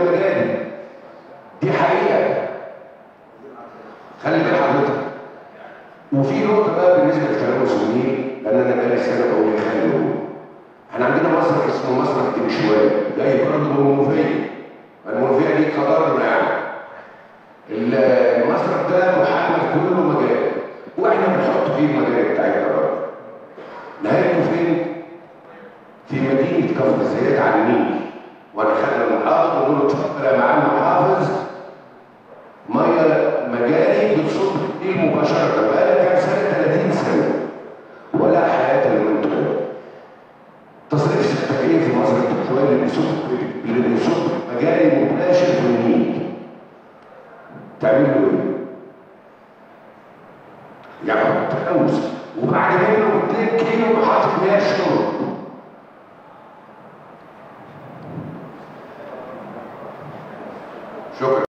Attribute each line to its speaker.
Speaker 1: المجاري دي حقيقه خلي بال حضرتك وفي نقطه بقى بالنسبه للتلوث النيل لان انا بقالي سنه بقول لك خلي احنا عندنا مصرف اسمه مصرف تمشويه جاي برضه من المنوفيه المنوفيه دي قدرنا يعني المصرف ده محمل كله مجاري واحنا بنحط فيه المجاري بتاعتنا برضه نهايته فين؟ في مدينه كفر الزيات على النيل وانا خدنا المحافظ ونقول له اتفضل يا معالي المحافظ ميه مجاري بتصب في النيل مباشره بقالها كام سنه 30 سنه ولا حياه لمن تقول تصريف التكليف في مصر التكوين اللي بيصب اللي بيصب مجاري مباشر في النيل تعملوا ايه؟ يعني تلوث وبعد منه 2 كيلو محطه مياه شرب شكرا